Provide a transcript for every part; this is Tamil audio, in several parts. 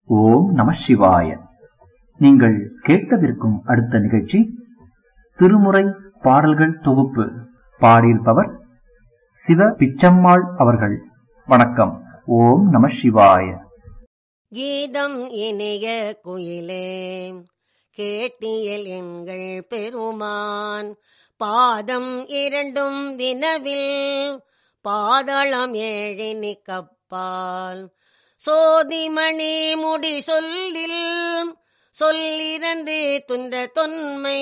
ஓம் நம சிவாய நீங்கள் கேட்கவிருக்கும் அடுத்த நிகழ்ச்சி திருமுறை பாடல்கள் தொகுப்பு பாடியிருப்பவர் சிவ பிச்சம்மாள் அவர்கள் வணக்கம் ஓம் நம சிவாய கீதம் இனிய குயிலே கேட்டியல் எங்கள் பெருமான் பாதம் இரண்டும் வினவில் பாதாளம் ஏழினி கப்பால் சோதிமணி முடி சொல்லில் சொல்லிறந்து துன்ற தொன்மை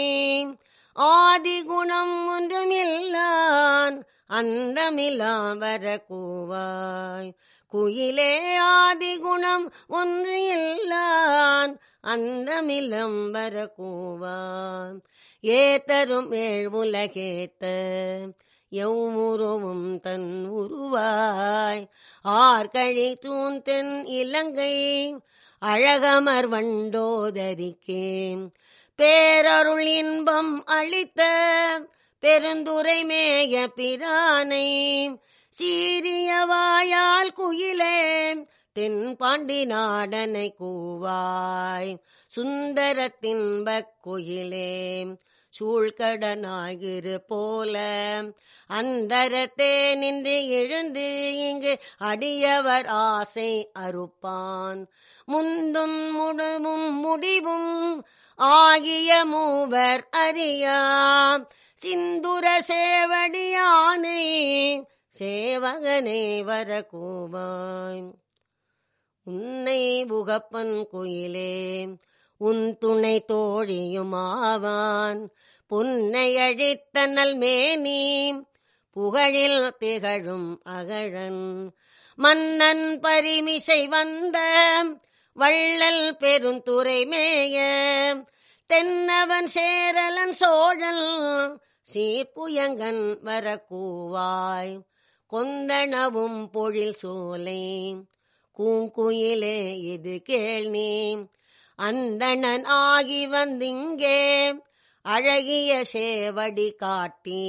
ஆதி குணம் ஒன்றும் இல்லான் அந்தமில்லாம் வர கூவாய் குயிலே ஆதி குணம் ஒன்று இல்லான் அந்தமில்லம் வர கூவான் ஏத்தரும் ஏழ்வுலகேத்த எவ்வுருவும் தன் உருவாய் ஆர்கழி தூந்தென் இலங்கை அழகமர் வண்டோதரிக்கே பேரருள் இன்பம் அளித்த பெருந்துரை மேய பிரானை சீரியவாயால் குயிலே தென் பாண்டி நாடனை கூவாய் சுந்தரத்தின்பக் குயிலே சூழ்கடனாகிரு போல அந்தரத்தே நின்று எழுந்து இங்கு அடியவர் ஆசை அறுப்பான் முந்தும் முடுவும் முடிவும் ஆகிய மூவர் அறியா சிந்துர சேவடியானே சேவகனே வர கூவாய் உன்னை புகப்பன் குயிலே உன் துணை தோழியுமாவான் புன்னை அழித்தனல் மேனி புகழில் திகழும் அகழன் மன்னன் பரிமிசை வந்த வள்ளல் பெருந்துரை மேய தென்னவன் சேரலன் சோழல் சீர்புயங்கன் வர கூவாய் கொந்தனவும் பொழில் சோலை கூங்குயிலே இது கேள் நீ அந்தணன் ஆகி வந்திங்கே அழகிய சேவடி காட்டி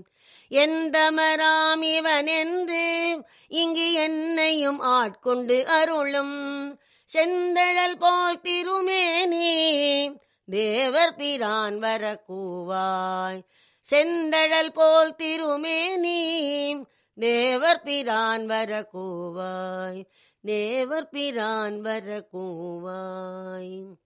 எந்தமராம் இவன் என்று இங்கு என்னையும் ஆட்கொண்டு அருளும் செந்தழல் போல் திருமேனி தேவர் பிரான் வர கூவாய் செந்தழல் போல் திருமேனி தேவர் பிரான் வர கூவாய் தேவர் பிரான் வர கூவாய்